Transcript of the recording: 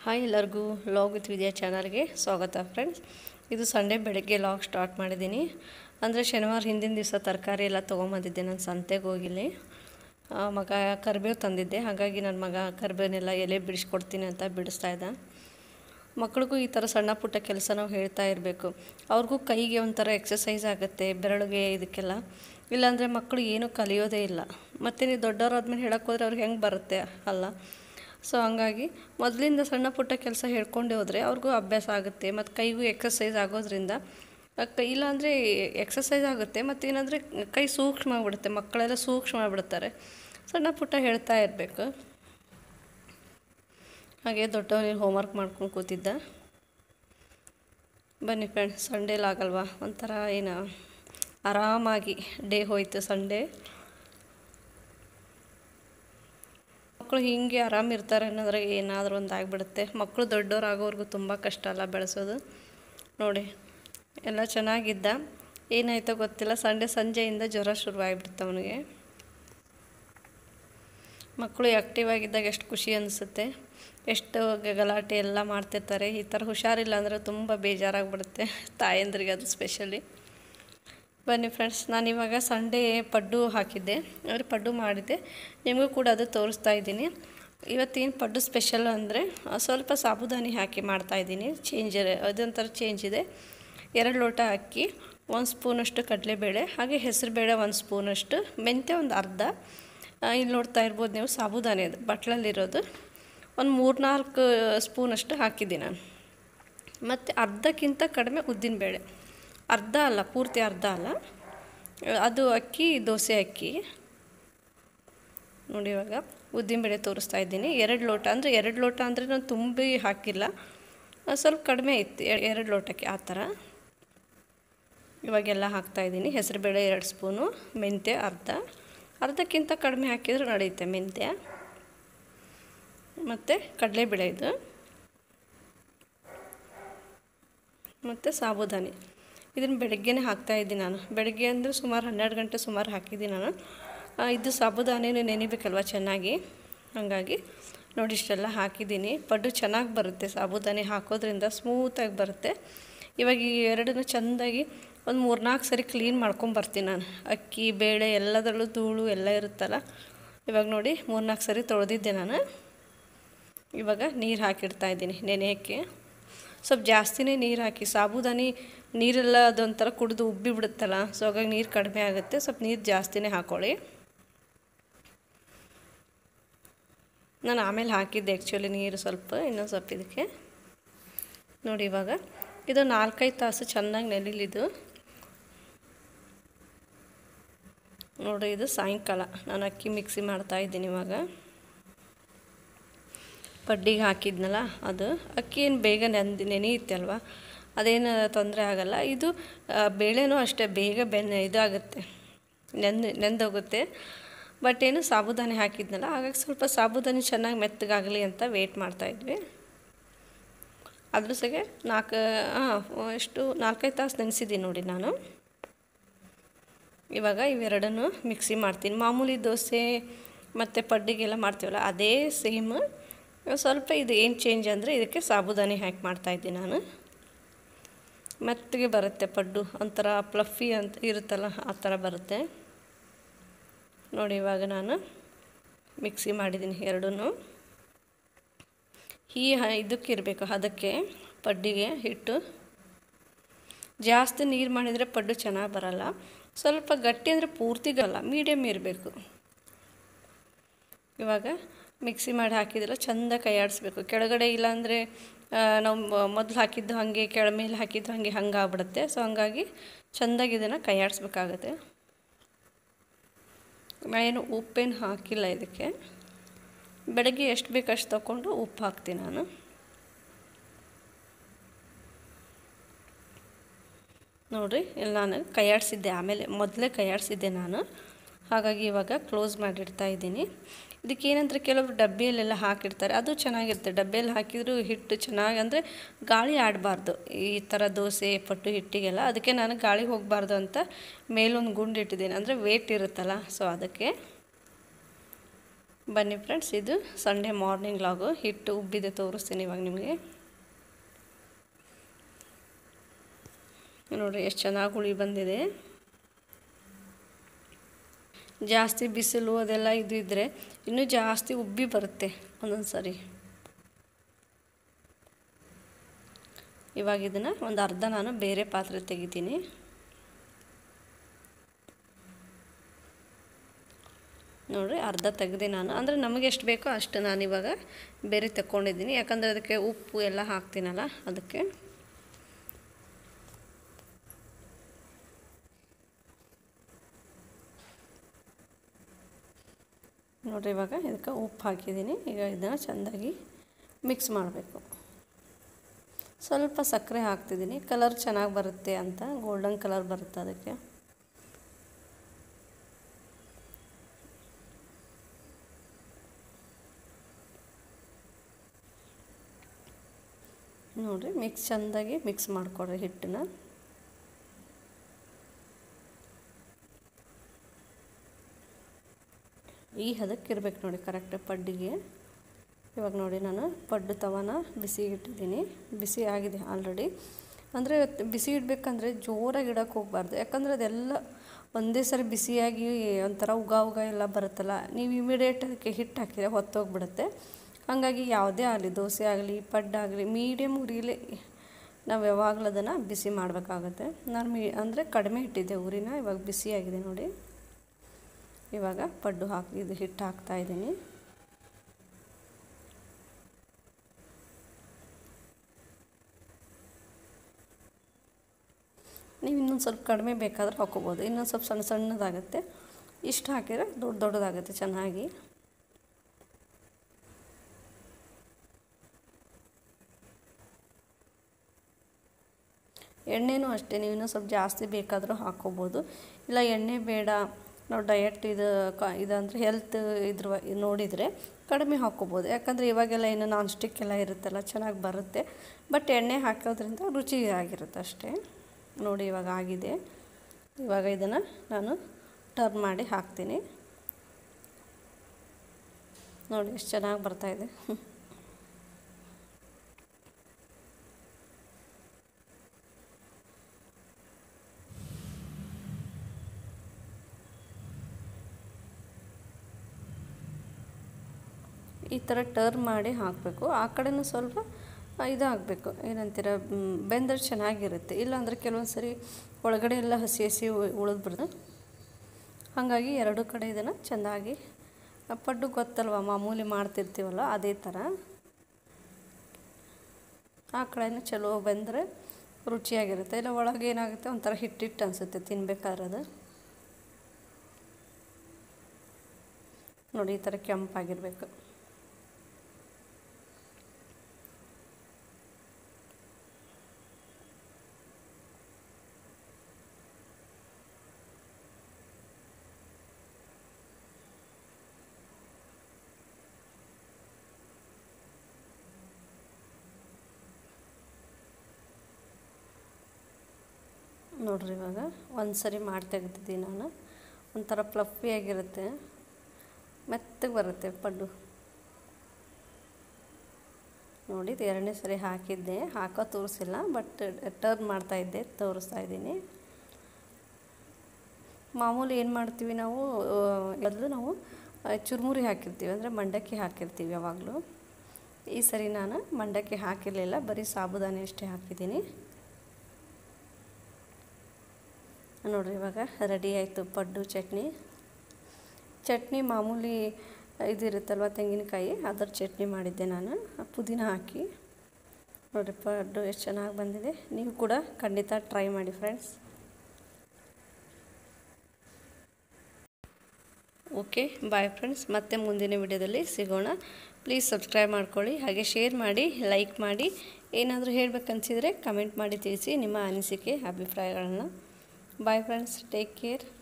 hi ಎಲ್ಲರಿಗೂ log with ವಿದ್ಯಾ ಚಾನಲ್ಗೆ ಸ್ವಾಗತ ಫ್ರೆಂಡ್ಸ್ ಇದು ಸಂಡೇ ಬೆಳಗ್ಗೆ ಲಾಗ್ ಸ್ಟಾರ್ಟ್ ಮಾಡಿದ್ದೀನಿ ಅಂದರೆ ಶನಿವಾರ ಹಿಂದಿನ ದಿವಸ ತರಕಾರಿ ಎಲ್ಲ ತೊಗೊಂಬಂದಿದ್ದೆ ನಾನು ಸಂತೆಗೆ ಹೋಗಿಲ್ಲಿ ಆ, ಮಗ ಕರಿಬೇವು ತಂದಿದ್ದೆ ಹಾಗಾಗಿ ನನ್ನ ಮಗ ಕರಿಬೇವನ್ನೆಲ್ಲ ಎಲೆ ಬಿಡಿಸ್ಕೊಡ್ತೀನಿ ಅಂತ ಬಿಡಿಸ್ತಾ ಇದ್ದ ಮಕ್ಳಿಗೂ ಈ ಥರ ಸಣ್ಣ ಪುಟ್ಟ ಕೆಲಸ ನಾವು ಹೇಳ್ತಾ ಇರಬೇಕು ಅವ್ರಿಗೂ ಕೈಗೆ ಒಂಥರ ಎಕ್ಸಸೈಸ್ ಆಗುತ್ತೆ ಬೆರಳಿಗೆ ಇದಕ್ಕೆಲ್ಲ ಇಲ್ಲಾಂದರೆ ಮಕ್ಕಳು ಏನೂ ಕಲಿಯೋದೇ ಇಲ್ಲ ಮತ್ತು ನೀವು ದೊಡ್ಡವರಾದ್ಮೇಲೆ ಹೇಳಕ್ಕೆ ಹೋದ್ರೆ ಅವ್ರಿಗೆ ಹೆಂಗೆ ಬರುತ್ತೆ ಅಲ್ಲ ಸೊ ಹಂಗಾಗಿ ಮೊದಲಿಂದ ಸಣ್ಣ ಪುಟ್ಟ ಕೆಲಸ ಹೇಳ್ಕೊಂಡೆ ಹೋದರೆ ಅವ್ರಿಗೂ ಅಭ್ಯಾಸ ಆಗುತ್ತೆ ಮತ್ತು ಕೈಗೂ ಎಕ್ಸಸೈಸ್ ಆಗೋದ್ರಿಂದ ಆ ಕೈ ಇಲ್ಲಾಂದರೆ ಎಕ್ಸಸೈಸ್ ಆಗುತ್ತೆ ಮತ್ತು ಏನಂದರೆ ಕೈ ಸೂಕ್ಷ್ಮ ಆಗ್ಬಿಡುತ್ತೆ ಮಕ್ಕಳೆಲ್ಲ ಸೂಕ್ಷ್ಮ ಆಗ್ಬಿಡ್ತಾರೆ ಸಣ್ಣ ಪುಟ್ಟ ಹೇಳ್ತಾ ಇರಬೇಕು ಹಾಗೆ ದೊಡ್ಡವನಿಗೆ ಹೋಮ್ವರ್ಕ್ ಮಾಡ್ಕೊಂಡು ಕೂತಿದ್ದ ಬನ್ನಿ ಫ್ರೆಂಡ್ಸ್ ಸಂಡೇಲಿ ಆಗಲ್ವಾ ಒಂಥರ ಏನು ಆರಾಮಾಗಿ ಡೇ ಹೋಯ್ತು ಸಂಡೇ ಮಕ್ಕಳು ಹೀಗೆ ಆರಾಮಿರ್ತಾರೆ ಅನ್ನೋದ್ರೆ ಏನಾದರೂ ಒಂದು ಆಗಿಬಿಡುತ್ತೆ ಮಕ್ಕಳು ದೊಡ್ಡವ್ರು ಆಗೋವರೆಗೂ ತುಂಬ ಕಷ್ಟ ಅಲ್ಲ ಬೆಳೆಸೋದು ನೋಡಿ ಎಲ್ಲ ಚೆನ್ನಾಗಿದ್ದ ಏನಾಯ್ತೋ ಗೊತ್ತಿಲ್ಲ ಸಂಡೇ ಸಂಜೆಯಿಂದ ಜ್ವರ ಶುರುವಾಗಿಬಿಡ್ತು ಅವನಿಗೆ ಮಕ್ಕಳು ಆ್ಯಕ್ಟಿವ್ ಆಗಿದ್ದಾಗ ಎಷ್ಟು ಖುಷಿ ಅನಿಸುತ್ತೆ ಎಷ್ಟು ಗ- ಗಲಾಟೆ ಎಲ್ಲ ಮಾಡ್ತಿರ್ತಾರೆ ಈ ಥರ ಹುಷಾರಿಲ್ಲ ಅಂದರೆ ತುಂಬ ಬೇಜಾರಾಗ್ಬಿಡುತ್ತೆ ತಾಯಂದ್ರಿಗೆ ಅದು ಸ್ಪೆಷಲಿ ಬನ್ನಿ ಫ್ರೆಂಡ್ಸ್ ನಾನಿವಾಗ ಸಂಡೇ ಪಡ್ಡು ಹಾಕಿದ್ದೆ ಅಂದರೆ ಪಡ್ಡು ಮಾಡಿದ್ದೆ ನಿಮಗೂ ಕೂಡ ಅದು ತೋರಿಸ್ತಾ ಇದ್ದೀನಿ ಇವತ್ತೇನು ಪಡ್ಡು ಸ್ಪೆಷಲ್ ಅಂದರೆ ಸ್ವಲ್ಪ ಸಾಬುದಾನಿ ಹಾಕಿ ಮಾಡ್ತಾಯಿದ್ದೀನಿ ಚೇಂಜ್ ಅದೊಂಥರ ಚೇಂಜ್ ಇದೆ ಎರಡು ಲೋಟ ಅಕ್ಕಿ ಒಂದು ಸ್ಪೂನಷ್ಟು ಕಡಲೆಬೇಳೆ ಹಾಗೆ ಹೆಸರುಬೇಳೆ ಒಂದು ಸ್ಪೂನಷ್ಟು ಮೆಂತ್ಯ ಒಂದು ಅರ್ಧ ಆ, ಇಲ್ಲಿ ನೋಡ್ತಾ ಇರ್ಬೋದು ನೀವು ಸಾಬುದಾನಿ ಅದು ಬಟ್ಲಲ್ಲಿರೋದು ಒಂದು ಮೂರ್ನಾಲ್ಕು ಸ್ಪೂನಷ್ಟು ಹಾಕಿದ್ದೀನಿ ನಾನು ಮತ್ತು ಅರ್ಧಕ್ಕಿಂತ ಕಡಿಮೆ ಉದ್ದಿನಬೇಳೆ ಅರ್ಧ ಅಲ್ಲ ಪೂರ್ತಿ ಅರ್ಧ ಅಲ್ಲ ಅದು ಅಕ್ಕಿ ದೋಸೆ ಅಕ್ಕಿ ನೋಡಿ ಇವಾಗ ಉದ್ದಿನಬೇಳೆ ತೋರಿಸ್ತಾ ಇದ್ದೀನಿ ಎರಡು ಲೋಟ ಅಂದರೆ ಎರಡು ಲೋಟ ಅಂದರೆ ನಾನು ತುಂಬಿ ಹಾಕಿಲ್ಲ ಆ, ಸ್ವಲ್ಪ ಕಡಿಮೆ ಇತ್ತು ಎ- ಎರಡು ಲೋಟಕ್ಕೆ ಆ ಥರ ಇವಾಗೆಲ್ಲ ಹಾಕ್ತಾಯಿದ್ದೀನಿ ಹೆಸರುಬೇಳೆ ಎರಡು ಸ್ಪೂನು ಮೆಂತ್ಯ ಅರ್ಧ ಅರ್ಧಕ್ಕಿಂತ ಕಡಿಮೆ ಹಾಕಿದರೂ ನಡೆಯುತ್ತೆ ಮೆಂತ್ಯ ಮತ್ತು ಕಡಲೆಬೇಳೆ ಇದು ಮತ್ತು ಸಾಬುದಾನಿ ಇದನ್ನು ಬೆಳಗ್ಗೆನೇ ಹಾಕ್ತಾಯಿದ್ದೀನಿ ನಾನು ಬೆಳಗ್ಗೆ ಅಂದರೆ ಸುಮಾರು ಹನ್ನೆರಡು ಗಂಟೆ ಸುಮಾರು ಹಾಕಿದ್ದೀನಿ ನಾನು ಆ, ಇದು ಸಾಬುದಾನಿನೂ ನೆನಿಬೇಕಲ್ವ ಚೆನ್ನಾಗಿ ಹಾಗಾಗಿ ನೋಡಿ ಇಷ್ಟೆಲ್ಲ ಹಾಕಿದ್ದೀನಿ ಪಡ್ಡು ಚೆನ್ನಾಗಿ ಬರುತ್ತೆ ಸಾಬುದಾನಿ ಹಾಕೋದ್ರಿಂದ ಸ್ಮೂತಾಗಿ ಬರುತ್ತೆ ಇವಾಗ ಈ ಎರಡನ್ನೂ ಚೆಂದಾಗಿ ಒಂದು ಮೂರ್ನಾಲ್ಕು ಸರಿ ಕ್ಲೀನ್ ಮಾಡ್ಕೊಂಬರ್ತೀನಿ ನಾನು ಅಕ್ಕಿ ಬೇಳೆ ಎಲ್ಲದರಲ್ಲೂ ಧೂಳು ಎಲ್ಲ ಇರುತ್ತಲ್ಲ ಇವಾಗ ನೋಡಿ ಮೂರ್ನಾಲ್ಕು ಸರಿ ತೊಳೆದಿದ್ದೆ ನಾನು ಇವಾಗ ನೀರು ಹಾಕಿಡ್ತಾ ಇದ್ದೀನಿ ನೆನೆಯೋಕ್ಕೆ ಸ್ವಲ್ಪ ಜಾಸ್ತಿನೇ ನೀರು ಹಾಕಿ ಸಾಬುದಾನಿ ನೀರೆಲ್ಲ ಅದೊಂಥರ ಕುಡಿದು ಉಬ್ಬಿ ಬಿಡುತ್ತಲ್ಲ ಸೊ ಹಾಗಾಗಿ ನೀರು ಕಡಿಮೆ ಆಗುತ್ತೆ ಸ್ವಲ್ಪ ನೀರು ಜಾಸ್ತಿನೇ ಹಾಕ್ಕೊಳ್ಳಿ ನಾನು ಆಮೇಲೆ ಹಾಕಿದ್ದೆ ಆ್ಯಕ್ಚುಲಿ ನೀರು ಸ್ವಲ್ಪ ಇನ್ನೊಂದು ಸ್ವಲ್ಪ ಇದಕ್ಕೆ ನೋಡಿ ಇವಾಗ ಇದು ನಾಲ್ಕೈದು ತಾಸು ಚೆನ್ನಾಗಿ ನೆಲಿಲಿದು ನೋಡಿ ಇದು ಸಾಯಂಕಾಲ ನಾನು ಅಕ್ಕಿ ಮಿಕ್ಸಿ ಮಾಡ್ತಾ ಇದ್ದೀನಿ ಇವಾಗ ಪಡ್ಡಿಗೆ ಹಾಕಿದ್ನಲ್ಲ ಅದು ಅಕ್ಕಿ ಏನು ಬೇಗ ನೆಂದು ನೆನೆಯುತ್ತೆ ಅಲ್ವಾ ಅದೇನು ತೊಂದರೆ ಆಗಲ್ಲ ಇದು ಆ, ಬೇಳೆನೂ ಅಷ್ಟೇ ಬೇಗ ಬೆನ್ನ ಇದಾಗುತ್ತೆ ನೆಂದು ನೆಂದೋಗುತ್ತೆ ಬಟ್ ಏನು ಸಾಬುದಾನಿ ಹಾಕಿದ್ನಲ್ಲ ಹಾಗಾಗಿ ಸ್ವಲ್ಪ ಸಾಬುದಾನಿ ಚೆನ್ನಾಗಿ ಮೆತ್ತಗಾಗಲಿ ಅಂತ ವೆಯ್ಟ್ ಮಾಡ್ತಾಯಿದ್ವಿ ಅದ್ರ ಸಗೆ ನಾಲ್ಕು ಹಾಂ ಎಷ್ಟು ನಾಲ್ಕೈದು ತಾಸು ನೆನೆಸಿದ್ದೀನಿ ನೋಡಿ ನಾನು ಇವಾಗ ಇವೆರಡನ್ನು ಮಿಕ್ಸಿ ಮಾಡ್ತೀನಿ ಮಾಮೂಲಿ ದೋಸೆ ಮತ್ತು ಪಡ್ಡಿಗೆಲ್ಲ ಮಾಡ್ತೀವಲ್ಲ ಅದೇ ಸೇಮ್ ಸ್ವಲ್ಪ ಇದು ಏನು ಚೇಂಜ್ ಅಂದರೆ ಇದಕ್ಕೆ ಸಾಬುದಾನಿ ಹಾಕಿ ಮಾಡ್ತಾಯಿದ್ದೀನಿ ನಾನು ಮೆತ್ತಗೆ ಬರುತ್ತೆ ಪಡ್ಡು ಒಂಥರ ಪ್ಲಫಿ ಅಂತ ಇರುತ್ತಲ್ಲ ಆ ಥರ ಬರುತ್ತೆ ನೋಡಿ ಇವಾಗ ನಾನು ಮಿಕ್ಸಿ ಮಾಡಿದ್ದೀನಿ ಎರಡೂ ಈ ಹ- ಇದಕ್ಕೆ ಇರಬೇಕು ಅದಕ್ಕೆ ಪಡ್ಡಿಗೆ ಹಿಟ್ಟು ಜಾಸ್ತಿ ನೀರು ಮಾಡಿದರೆ ಪಡ್ಡು ಚೆನ್ನಾಗಿ ಬರಲ್ಲ ಸ್ವಲ್ಪ ಗಟ್ಟಿ ಅಂದರೆ ಪೂರ್ತಿಗಲ್ಲ ಮೀಡಿಯಮ್ ಇರಬೇಕು ಇವಾಗ ಮಿಕ್ಸಿ ಮಾಡಿ ಹಾಕಿದ್ರೆ ಚೆಂದ ಕೈಯಾಡಿಸ್ಬೇಕು ಕೆಳಗಡೆ ಇಲ್ಲಾಂದರೆ ನಾವು ಮೊದಲು ಹಾಕಿದ್ದು ಹಾಗೆ ಕೆಳ ಮೇಲೆ ಹಾಕಿದ್ದು ಹಾಗೆ ಹಂಗೆ ಆಗ್ಬಿಡುತ್ತೆ ಸೊ ಹಂಗಾಗಿ ಚೆಂದಾಗಿ ಇದನ್ನು ಕೈಯಾಡಿಸ್ಬೇಕಾಗತ್ತೆ ನಾನೇನು ಉಪ್ಪೇನು ಹಾಕಿಲ್ಲ ಇದಕ್ಕೆ ಬೆಳಗ್ಗೆ ಎಷ್ಟು ಬೇಕು ಅಷ್ಟು ತಗೊಂಡು ಉಪ್ಪು ಹಾಕ್ತೀನಿ ನಾನು ನೋಡಿರಿ ಇಲ್ಲಿ ನಾನು ಕೈಯಾಡಿಸಿದ್ದೆ ಆಮೇಲೆ ಮೊದಲೇ ಕೈಯಾಡಿಸಿದ್ದೆ ನಾನು ಹಾಗಾಗಿ ಇವಾಗ ಕ್ಲೋಸ್ ಮಾಡಿಡ್ತಾ ಇದ್ದೀನಿ ಇದಕ್ಕೆ ಏನಂದ್ರೆ ಕೆಲವರು ಡಬ್ಬಿಯಲ್ಲೆಲ್ಲ ಹಾಕಿರ್ತಾರೆ ಅದು ಚೆನ್ನಾಗಿರುತ್ತೆ ಡಬ್ಬಿಯಲ್ಲಿ ಹಾಕಿದ್ರು ಹಿಟ್ಟು ಚೆನ್ನಾಗಿ ಅಂದರೆ ಗಾಳಿ ಆಡಬಾರ್ದು ಈ ಥರ ದೋಸೆ ಪಟ್ಟು ಹಿಟ್ಟಿಗೆಲ್ಲ ಅದಕ್ಕೆ ನಾನು ಗಾಳಿ ಹೋಗಬಾರ್ದು ಅಂತ ಮೇಲೊಂದು ಗುಂಡು ಇಟ್ಟಿದ್ದೀನಿ ಅಂದರೆ ವೇಟ್ ಇರುತ್ತಲ್ಲ ಸೊ ಅದಕ್ಕೆ ಬನ್ನಿ ಫ್ರೆಂಡ್ಸ್ ಇದು ಸಂಡೇ ಮಾರ್ನಿಂಗ್ ಲಾಗು ಹಿಟ್ಟು ಉಬ್ಬಿದೆ ತೋರಿಸ್ತೀನಿ ಇವಾಗ ನಿಮಗೆ ನೋಡಿರಿ ಎಷ್ಟು ಚೆನ್ನಾಗಿ ಹುಳಿ ಬಂದಿದೆ ಜಾಸ್ತಿ ಬಿಸಿಲು ಅದೆಲ್ಲ ಇದು ಇದ್ದರೆ ಇನ್ನೂ ಜಾಸ್ತಿ ಉಬ್ಬಿ ಬರುತ್ತೆ ಒಂದೊಂದು ಸರಿ ಇವಾಗ ಇದನ್ನು ಒಂದು ಅರ್ಧ ನಾನು ಬೇರೆ ಪಾತ್ರೆ ತೆಗಿತೀನಿ ನೋಡಿರಿ ಅರ್ಧ ತೆಗೆದೆ ನಾನು ಅಂದರೆ ನಮಗೆ ಎಷ್ಟು ಬೇಕೋ ಅಷ್ಟು ನಾನು ಇವಾಗ ಬೇರೆ ತಗೊಂಡಿದ್ದೀನಿ ಯಾಕಂದರೆ ಅದಕ್ಕೆ ಉಪ್ಪು ಎಲ್ಲ ಹಾಕ್ತೀನಲ್ಲ ಅದಕ್ಕೆ ನೋಡಿರಿ ಇವಾಗ ಇದಕ್ಕೆ ಉಪ್ಪು ಹಾಕಿದ್ದೀನಿ ಈಗ ಇದನ್ನು ಚೆಂದಾಗಿ ಮಿಕ್ಸ್ ಮಾಡಬೇಕು ಸ್ವಲ್ಪ ಸಕ್ಕರೆ ಹಾಕ್ತಿದ್ದೀನಿ ಕಲರ್ ಚೆನ್ನಾಗಿ ಬರುತ್ತೆ ಅಂತ ಗೋಲ್ಡನ್ ಕಲರ್ ಬರುತ್ತೆ ಅದಕ್ಕೆ ನೋಡಿರಿ ಮಿಕ್ಸ್ ಚೆಂದಾಗಿ ಮಿಕ್ಸ್ ಮಾಡಿಕೊಡ್ರಿ ಹಿಟ್ಟನ್ನ ಈ ಹದಕ್ಕೆ ಇರ್ಬೇಕು ನೋಡಿ ಕರೆಕ್ಟ್ ಪಡ್ಡಿಗೆ ಇವಾಗ ನೋಡಿ ನಾನು ಪಡ್ಡು ತವನ ಬಿಸಿ ಇಟ್ಟಿದ್ದೀನಿ ಬಿಸಿ ಆಗಿದೆ ಆಲ್ರೆಡಿ ಅಂದರೆ ಬಿಸಿ ಇಡಬೇಕಂದ್ರೆ ಜೋರಾಗಿ ಇಡೋಕ್ಕೆ ಹೋಗ್ಬಾರ್ದು ಯಾಕಂದರೆ ಅದೆಲ್ಲ ಒಂದೇ ಸರಿ ಬಿಸಿಯಾಗಿ ಒಂಥರ ಉಗ ಉಗ ಎಲ್ಲ ಬರುತ್ತಲ್ಲ ನೀವು ಇಮಿಡಿಯೇಟ್ ಅದಕ್ಕೆ ಹಿಟ್ಟು ಹಾಕಿದರೆ ಹೊತ್ತೋಗ್ಬಿಡುತ್ತೆ ಹಾಗಾಗಿ ಯಾವುದೇ ಆಗಲಿ ದೋಸೆ ಆಗಲಿ ಪಡ್ಡಾಗಲಿ ಮೀಡಿಯಮ್ ಉರಿಲಿ ನಾವು ಯಾವಾಗಲೂ ಅದನ್ನು ಬಿಸಿ ಮಾಡಬೇಕಾಗುತ್ತೆ ನಾನು ಮೀ ಅಂದರೆ ಕಡಿಮೆ ಇಟ್ಟಿದ್ದೆ ಉರಿನ ಇವಾಗ ಬಿಸಿಯಾಗಿದೆ ನೋಡಿ ಇವಾಗ ಪಡ್ಡು ಹಾಕಿ ಇದು ಹಿಟ್ಟು ಹಾಕ್ತಾ ಇದ್ದೀನಿ ನೀವು ಇನ್ನೊಂದು ಸ್ವಲ್ಪ ಕಡಿಮೆ ಬೇಕಾದ್ರೆ ಹಾಕೋಬೋದು ಇನ್ನೊಂದು ಸ್ವಲ್ಪ ಸಣ್ಣ ಸಣ್ಣದಾಗುತ್ತೆ ಇಷ್ಟು ಹಾಕಿದರೆ ದೊಡ್ಡ ದೊಡ್ಡದಾಗುತ್ತೆ ಚೆನ್ನಾಗಿ ಎಣ್ಣೆನೂ ಅಷ್ಟೇ ನೀವು ಇನ್ನೂ ಸ್ವಲ್ಪ ಜಾಸ್ತಿ ಬೇಕಾದರೂ ಹಾಕ್ಕೋಬೋದು ಇಲ್ಲ ಎಣ್ಣೆ ಬೇಡ ನಾವು ಡಯಟ್ ಇದು ಕ ಇದಂದರೆ ಹೆಲ್ತ್ ಇದ್ರ ನೋಡಿದರೆ ಕಡಿಮೆ ಹಾಕ್ಕೋಬೋದು ಯಾಕಂದರೆ ಇವಾಗೆಲ್ಲ ಏನು ನಾನ್ ಸ್ಟಿಕ್ ಎಲ್ಲ ಇರುತ್ತಲ್ಲ ಚೆನ್ನಾಗಿ ಬರುತ್ತೆ ಬಟ್ ಎಣ್ಣೆ ಹಾಕೋದ್ರಿಂದ ರುಚಿ ಆಗಿರುತ್ತೆ ಅಷ್ಟೇ ನೋಡಿ ಇವಾಗ ಆಗಿದೆ ಇವಾಗ ಇದನ್ನು ನಾನು ಟರ್ನ್ ಮಾಡಿ ಹಾಕ್ತೀನಿ ನೋಡಿ ಎಷ್ಟು ಚೆನ್ನಾಗಿ ಬರ್ತಾಯಿದೆ ಈ ಥರ ಟರ್ನ್ ಮಾಡಿ ಹಾಕಬೇಕು ಆ ಕಡೆನೂ ಸ್ವಲ್ಪ ಇದಾಗಬೇಕು ಏನಂತೀರ ಬೆಂದರೆ ಚೆನ್ನಾಗಿರುತ್ತೆ ಇಲ್ಲಾಂದರೆ ಕೆಲವೊಂದು ಸರಿ ಒಳಗಡೆ ಎಲ್ಲ ಹಸಿ ಹಸಿ ಉಳಿದ್ಬಿಡ್ದು ಹಾಗಾಗಿ ಎರಡು ಕಡೆ ಇದನ್ನು ಚೆಂದಾಗಿ ಪಡ್ಡು ಗೊತ್ತಲ್ವ ಮಾಮೂಲಿ ಮಾಡ್ತಿರ್ತೀವಲ್ಲ ಅದೇ ಥರ ಆ ಕಡೆನೂ ಚಲೋ ಬೆಂದರೆ ರುಚಿಯಾಗಿರುತ್ತೆ ಇಲ್ಲ ಒಳಗೆ ಏನಾಗುತ್ತೆ ಒಂಥರ ಹಿಟ್ಟಿಟ್ಟು ಅನಿಸುತ್ತೆ ತಿನ್ಬೇಕಾದ್ರೆ ಅದು ನೋಡಿ ಈ ಥರ ಕೆಂಪಾಗಿರಬೇಕು ನೋಡ್ರಿ ಇವಾಗ ಒಂದು ಸರಿ ಮಾಡಿ ತೆಗ್ದಿದ್ದೀನಿ ನಾನು ಒಂಥರ ಫ್ಲಫಿಯಾಗಿರುತ್ತೆ ಮೆತ್ತಗೆ ಬರುತ್ತೆ ಪಡ್ಡು ನೋಡಿ ಇದು ಎರಡನೇ ಸರಿ ಹಾಕಿದ್ದೆ ಹಾಕೋ ತೋರಿಸಿಲ್ಲ ಬಟ್ ಟರ್ನ್ ಮಾಡ್ತಾಯಿದ್ದೆ ತೋರಿಸ್ತಾ ಇದ್ದೀನಿ ಮಾಮೂಲಿ ಏನು ಮಾಡ್ತೀವಿ ನಾವು ಮೊದಲು ನಾವು ಚುರುಮುರಿ ಹಾಕಿರ್ತೀವಿ ಅಂದರೆ ಮಂಡಕ್ಕಿ ಹಾಕಿರ್ತೀವಿ ಯಾವಾಗಲೂ ಈ ಸರಿ ನಾನು ಮಂಡಕ್ಕಿ ಹಾಕಿರಲಿಲ್ಲ ಬರೀ ಸಾಬುದಾನಿ ಅಷ್ಟೇ ಹಾಕಿದ್ದೀನಿ ನೋಡಿರಿ ಇವಾಗ ರೆಡಿ ಆಯಿತು ಪಡ್ಡು ಚಟ್ನಿ ಚಟ್ನಿ ಮಾಮೂಲಿ ಇದಿರುತ್ತಲ್ವ ತೆಂಗಿನಕಾಯಿ ಅದರ ಚಟ್ನಿ ಮಾಡಿದ್ದೆ ನಾನು ಪುದೀನ ಹಾಕಿ ನೋಡಿರಿ ಪಡ್ಡು ಎಷ್ಟು ಚೆನ್ನಾಗಿ ಬಂದಿದೆ ನೀವು ಕೂಡ ಖಂಡಿತ ಟ್ರೈ ಮಾಡಿ ಫ್ರೆಂಡ್ಸ್ ಓಕೆ ಬಾಯ್ ಫ್ರೆಂಡ್ಸ್ ಮತ್ತೆ ಮುಂದಿನ ವಿಡಿಯೋದಲ್ಲಿ ಸಿಗೋಣ ಪ್ಲೀಸ್ ಸಬ್ಸ್ಕ್ರೈಬ್ ಮಾಡ್ಕೊಳ್ಳಿ ಹಾಗೆ ಶೇರ್ ಮಾಡಿ ಲೈಕ್ ಮಾಡಿ ಏನಾದರೂ ಹೇಳಬೇಕನ್ಸಿದ್ರೆ ಕಮೆಂಟ್ ಮಾಡಿ ತಿಳಿಸಿ ನಿಮ್ಮ ಅನಿಸಿಕೆ ಅಭಿಪ್ರಾಯಗಳನ್ನು ಬಾಯ್ ಫ್ರೆಂಡ್ಸ್ ಟೇಕ್ ಕೇರ್